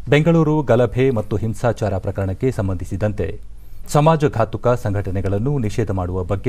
ಬೆಂಗಳೂರು ಗಲಭೆ ಮತ್ತು ಹಿಂಸಾಚಾರ ಪ್ರಕರಣಕ್ಕೆ ಸಂಬಂಧಿಸಿದಂತೆ ಸಮಾಜಘಾತುಕ ಸಂಘಟನೆಗಳನ್ನು ನಿಷೇಧ ಮಾಡುವ ಬಗ್ಗೆ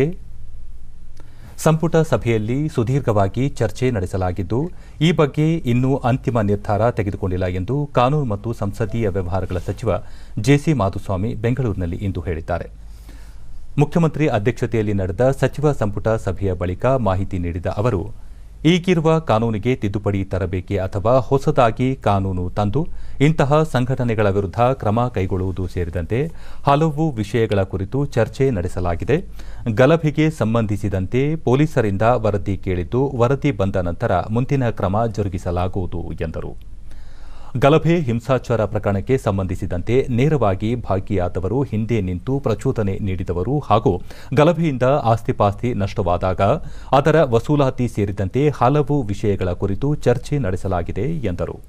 ಸಂಪುಟ ಸಭೆಯಲ್ಲಿ ಸುದೀರ್ಘವಾಗಿ ಚರ್ಚೆ ನಡೆಸಲಾಗಿದ್ದು ಈ ಬಗ್ಗೆ ಇನ್ನೂ ಅಂತಿಮ ನಿರ್ಧಾರ ತೆಗೆದುಕೊಂಡಿಲ್ಲ ಎಂದು ಕಾನೂನು ಮತ್ತು ಸಂಸದೀಯ ವ್ಯವಹಾರಗಳ ಸಚಿವ ಜೆಸಿ ಮಾಧುಸ್ವಾಮಿ ಬೆಂಗಳೂರಿನಲ್ಲಿ ಇಂದು ಹೇಳಿದ್ದಾರೆ ಮುಖ್ಯಮಂತ್ರಿ ಅಧ್ಯಕ್ಷತೆಯಲ್ಲಿ ನಡೆದ ಸಚಿವ ಸಂಪುಟ ಸಭೆಯ ಬಳಿಕ ಮಾಹಿತಿ ನೀಡಿದ ಅವರು ಈಗಿರುವ ಕಾನೂನಿಗೆ ತಿದ್ದುಪಡಿ ತರಬೇಕೆ ಅಥವಾ ಹೊಸದಾಗಿ ಕಾನೂನು ತಂದು ಇಂತಹ ಸಂಘಟನೆಗಳ ವಿರುದ್ಧ ಕ್ರಮ ಕೈಗೊಳ್ಳುವುದು ಸೇರಿದಂತೆ ಹಲವು ವಿಷಯಗಳ ಕುರಿತು ಚರ್ಚೆ ನಡೆಸಲಾಗಿದೆ ಗಲಭೆಗೆ ಸಂಬಂಧಿಸಿದಂತೆ ಪೊಲೀಸರಿಂದ ವರದಿ ಕೇಳಿದ್ದು ವರದಿ ಬಂದ ನಂತರ ಮುಂದಿನ ಕ್ರಮ ಜರುಗಿಸಲಾಗುವುದು ಎಂದರು ಗಲಭೆ ಹಿಂಸಾಚಾರ ಪ್ರಕರಣಕ್ಕೆ ಸಂಬಂಧಿಸಿದಂತೆ ನೇರವಾಗಿ ಭಾಗಿಯಾದವರು ಹಿಂದೆ ನಿಂತು ಪ್ರಚೋದನೆ ನೀಡಿದವರು ಹಾಗೂ ಗಲಭೆಯಿಂದ ಆಸ್ತಿಪಾಸ್ತಿ ನಷ್ಟವಾದಾಗ ಅದರ ವಸೂಲಾತಿ ಸೇರಿದಂತೆ ಹಲವು ವಿಷಯಗಳ ಕುರಿತು ಚರ್ಚೆ ನಡೆಸಲಾಗಿದೆ ಎಂದರು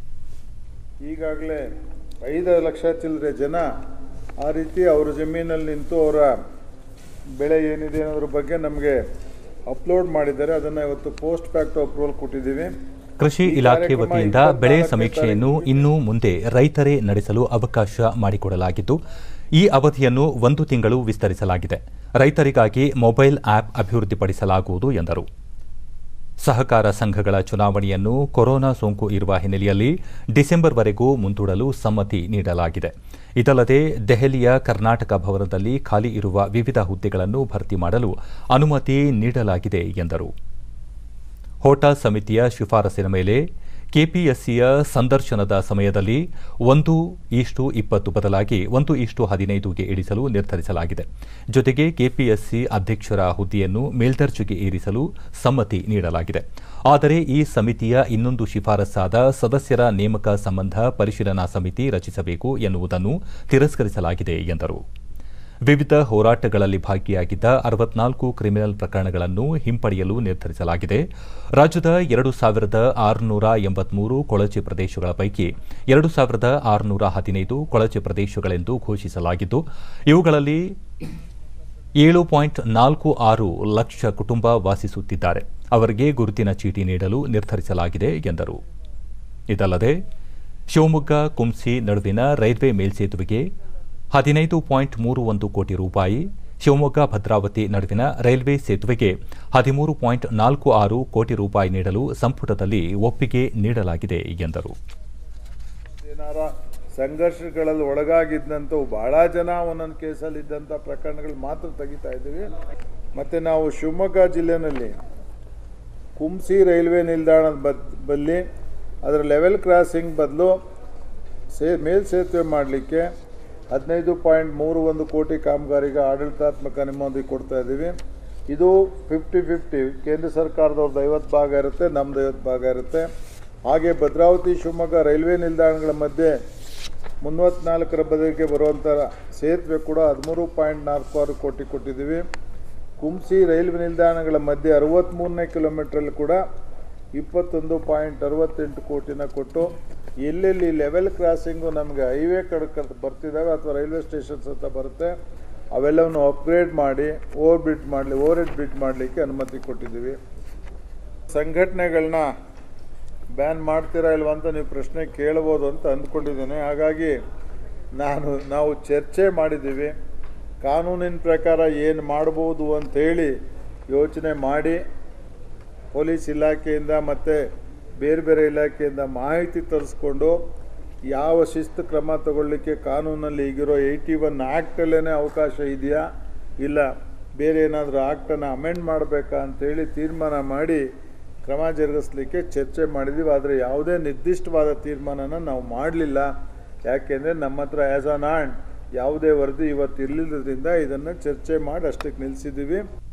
ಈಗಾಗಲೇ ಐದು ಲಕ್ಷ ಚಿಲ್ಲರೆ ಜನ ಆ ರೀತಿ ಅವರ ಜಮೀನಲ್ಲಿ ನಿಂತು ಅವರ ಬೆಳೆ ಏನಿದೆ ಅನ್ನೋದ್ರ ಬಗ್ಗೆ ನಮಗೆ ಅಪ್ಲೋಡ್ ಮಾಡಿದ್ದಾರೆ ಅದನ್ನು ಇವತ್ತು ಪೋಸ್ಟ್ ಫ್ಯಾಕ್ಟ್ ಅಪ್ರೂವಲ್ ಕೊಟ್ಟಿದ್ದೀವಿ ಕೃಷಿ ಇಲಾಖೆ ವತಿಯಿಂದ ಬೆಳೆ ಸಮೀಕ್ಷೆಯನ್ನು ಇನ್ನು ಮುಂದೆ ರೈತರೇ ನಡೆಸಲು ಅವಕಾಶ ಮಾಡಿಕೊಡಲಾಗಿದ್ದು ಈ ಅವಧಿಯನ್ನು ಒಂದು ತಿಂಗಳು ವಿಸ್ತರಿಸಲಾಗಿದೆ ರೈತರಿಗಾಗಿ ಮೊಬೈಲ್ ಆಪ್ ಅಭಿವೃದ್ಧಿಪಡಿಸಲಾಗುವುದು ಎಂದರು ಸಹಕಾರ ಸಂಘಗಳ ಚುನಾವಣೆಯನ್ನು ಕೊರೋನಾ ಸೋಂಕು ಇರುವ ಹಿನ್ನೆಲೆಯಲ್ಲಿ ಡಿಸೆಂಬರ್ವರೆಗೂ ಮುಂದೂಡಲು ಸಮ್ಮತಿ ನೀಡಲಾಗಿದೆ ಇದಲ್ಲದೆ ದೆಹಲಿಯ ಕರ್ನಾಟಕ ಭವನದಲ್ಲಿ ಖಾಲಿ ಇರುವ ವಿವಿಧ ಹುದ್ದೆಗಳನ್ನು ಭರ್ತಿ ಮಾಡಲು ಅನುಮತಿ ನೀಡಲಾಗಿದೆ ಎಂದರು ಹೋಟಾ ಸಮಿತಿಯ ಶಿಫಾರಸಿನ ಮೇಲೆ ಕೆಪಿಎಸ್ಸಿಯ ಸಂದರ್ಶನದ ಸಮಯದಲ್ಲಿ ಒಂದು ಈಷ್ಟು ಇಪ್ಪತ್ತು ಬದಲಾಗಿ ಒಂದು ಈಷ್ಟು ಹದಿನೈದುಗೆ ಇಳಿಸಲು ನಿರ್ಧರಿಸಲಾಗಿದೆ ಜೊತೆಗೆ ಕೆಪಿಎಸ್ಸಿ ಅಧ್ಯಕ್ಷರ ಹುದ್ದೆಯನ್ನು ಮೇಲ್ದರ್ಜೆಗೆ ಏರಿಸಲು ಸಮ್ಮತಿ ನೀಡಲಾಗಿದೆ ಆದರೆ ಈ ಸಮಿತಿಯ ಇನ್ನೊಂದು ಶಿಫಾರಸ್ಸಾದ ಸದಸ್ಯರ ನೇಮಕ ಸಂಬಂಧ ಪರಿಶೀಲನಾ ಸಮಿತಿ ರಚಿಸಬೇಕು ಎನ್ನುವುದನ್ನು ತಿರಸ್ಕರಿಸಲಾಗಿದೆ ಎಂದರು ವಿವಿಧ ಹೋರಾಟಗಳಲ್ಲಿ ಭಾಗಿಯಾಗಿದ್ದ ಅರವತ್ನಾಲ್ಕು ಕ್ರಿಮಿನಲ್ ಪ್ರಕರಣಗಳನ್ನು ಹಿಂಪಡೆಯಲು ನಿರ್ಧರಿಸಲಾಗಿದೆ ರಾಜ್ಯದ ಎರಡು ಸಾವಿರದ ಆರುನೂರ ಎಂಬತ್ಮೂರು ಕೊಳಚೆ ಪ್ರದೇಶಗಳ ಪೈಕಿ ಎರಡು ಸಾವಿರದ ಆರುನೂರ ಹದಿನೈದು ಕೊಳಚೆ ಪ್ರದೇಶಗಳೆಂದು ಘೋಷಿಸಲಾಗಿದ್ದು ಇವುಗಳಲ್ಲಿ ಏಳು ಪಾಯಿಂಟ್ ನಾಲ್ಕು ಆರು ಲಕ್ಷ ಕುಟುಂಬ ವಾಸಿಸುತ್ತಿದ್ದಾರೆ ಅವರಿಗೆ ಗುರುತಿನ ಚೀಟಿ ನೀಡಲು ನಿರ್ಧರಿಸಲಾಗಿದೆ ಎಂದರು ಇದಲ್ಲದೆ ಶಿವಮೊಗ್ಗ ಕುಂಸಿ ನಡುವಿನ ರೈಲ್ವೆ ಮೇಲ್ಸೇತುವೆಗೆ ಹದಿನೈದು ಪಾಯಿಂಟ್ ಮೂರು ಒಂದು ಕೋಟಿ ರೂಪಾಯಿ ಶಿವಮೊಗ್ಗ ಭದ್ರಾವತಿ ನಡುವಿನ ರೈಲ್ವೆ ಸೇತುವೆಗೆ ಹದಿಮೂರು ಪಾಯಿಂಟ್ ನಾಲ್ಕು ಆರು ಕೋಟಿ ರೂಪಾಯಿ ನೀಡಲು ಸಂಪುಟದಲ್ಲಿ ಒಪ್ಪಿಗೆ ನೀಡಲಾಗಿದೆ ಎಂದರು ಏನಾರ ಸಂಘರ್ಷಗಳಲ್ಲಿ ಒಳಗಾಗಿದ್ದಂಥವು ಬಹಳ ಜನ ಒಂದೊಂದು ಕೇಸಲ್ಲಿ ಇದ್ದಂಥ ಪ್ರಕರಣಗಳು ಮಾತ್ರ ತೆಗಿತಾ ಇದ್ದೀವಿ ಮತ್ತು ನಾವು ಶಿವಮೊಗ್ಗ ಜಿಲ್ಲೆಯಲ್ಲಿ ಕುಂಸಿ ರೈಲ್ವೆ ನಿಲ್ದಾಣದ ಬದ್ ಬಲ್ಲಿ ಅದರ ಲೆವೆಲ್ ಕ್ರಾಸಿಂಗ್ ಬದಲು ಸೇ ಮೇಲ್ಸೇತುವೆ ಮಾಡಲಿಕ್ಕೆ ಹದಿನೈದು ಪಾಯಿಂಟ್ ಮೂರು ಒಂದು ಕೋಟಿ ಕಾಮಗಾರಿಗೆ ಆಡಳಿತಾತ್ಮಕ ಅನುಮತಿ ಕೊಡ್ತಾ ಇದ್ದೀವಿ ಇದು ಫಿಫ್ಟಿ ಫಿಫ್ಟಿ ಕೇಂದ್ರ ಸರ್ಕಾರದವ್ರದ್ದು ಐವತ್ತು ಭಾಗ ಇರುತ್ತೆ ನಮ್ಮದು ಐವತ್ತು ಭಾಗ ಇರುತ್ತೆ ಹಾಗೆ ಭದ್ರಾವತಿ ಶಿವಮೊಗ್ಗ ರೈಲ್ವೆ ನಿಲ್ದಾಣಗಳ ಮಧ್ಯೆ ಮುನ್ನೂತ್ನಾಲ್ಕರ ಬದಲಿಗೆ ಬರುವಂಥ ಸೇತುವೆ ಕೂಡ ಹದಿಮೂರು ಪಾಯಿಂಟ್ ನಾಲ್ಕು ಆರು ಕೋಟಿ ಕೊಟ್ಟಿದ್ದೀವಿ ಕುಂಸಿ ರೈಲ್ವೆ ನಿಲ್ದಾಣಗಳ ಮಧ್ಯೆ ಅರವತ್ತ್ಮೂರನೇ ಕಿಲೋಮೀಟ್ರಲ್ಲಿ ಕೂಡ ಇಪ್ಪತ್ತೊಂದು ಪಾಯಿಂಟ್ ಅರವತ್ತೆಂಟು ಕೋಟಿನ ಕೊಟ್ಟು ಎಲ್ಲೆಲ್ಲಿ ಲೆವೆಲ್ ಕ್ರಾಸಿಂಗು ನಮಗೆ ಹೈವೇ ಕಡೆ ಬರ್ತಿದ್ದಾವೆ ಅಥವಾ ರೈಲ್ವೆ ಸ್ಟೇಷನ್ಸ್ ಅಂತ ಬರುತ್ತೆ ಅವೆಲ್ಲವನ್ನು ಅಪ್ಗ್ರೇಡ್ ಮಾಡಿ ಓವರ್ ಬ್ರಿಡ್ಜ್ ಮಾಡಲಿ ಓವರ್ ಹೆಡ್ ಬ್ರಿಡ್ಜ್ ಮಾಡಲಿಕ್ಕೆ ಅನುಮತಿ ಕೊಟ್ಟಿದ್ದೀವಿ ಸಂಘಟನೆಗಳನ್ನ ಬ್ಯಾನ್ ಮಾಡ್ತೀರಾ ಇಲ್ವಾ ಅಂತ ನೀವು ಪ್ರಶ್ನೆ ಕೇಳ್ಬೋದು ಅಂತ ಅಂದ್ಕೊಂಡಿದ್ದೇನೆ ಹಾಗಾಗಿ ನಾನು ನಾವು ಚರ್ಚೆ ಮಾಡಿದ್ದೀವಿ ಕಾನೂನಿನ ಪ್ರಕಾರ ಏನು ಮಾಡ್ಬೋದು ಅಂಥೇಳಿ ಯೋಚನೆ ಮಾಡಿ ಪೊಲೀಸ್ ಇಲಾಖೆಯಿಂದ ಮತ್ತು ಬೇರೆ ಬೇರೆ ಇಲಾಖೆಯಿಂದ ಮಾಹಿತಿ ತರಿಸ್ಕೊಂಡು ಯಾವ ಶಿಸ್ತು ಕ್ರಮ ತಗೊಳ್ಳಿಕ್ಕೆ ಕಾನೂನಲ್ಲಿ ಈಗಿರೋ ಏಯ್ಟಿ ಒನ್ ಆ್ಯಕ್ಟಲ್ಲೇ ಅವಕಾಶ ಇದೆಯಾ ಇಲ್ಲ ಬೇರೆ ಏನಾದರೂ ಆ್ಯಕ್ಟನ್ನು ಅಮೆಂಡ್ ಮಾಡಬೇಕಾ ಅಂತೇಳಿ ತೀರ್ಮಾನ ಮಾಡಿ ಕ್ರಮ ಜರುಗಿಸ್ಲಿಕ್ಕೆ ಚರ್ಚೆ ಮಾಡಿದ್ದೀವಿ ಆದರೆ ಯಾವುದೇ ನಿರ್ದಿಷ್ಟವಾದ ತೀರ್ಮಾನನ ನಾವು ಮಾಡಲಿಲ್ಲ ಯಾಕೆಂದರೆ ನಮ್ಮ ಹತ್ರ ಆ್ಯಸ್ ಆನ್ ಆ್ಯಂಡ್ ಯಾವುದೇ ವರದಿ ಇವತ್ತು ಇರಲಿಲ್ಲದ್ರಿಂದ ಇದನ್ನು ಚರ್ಚೆ ಮಾಡಿ ಅಷ್ಟಕ್ಕೆ ನಿಲ್ಲಿಸಿದ್ದೀವಿ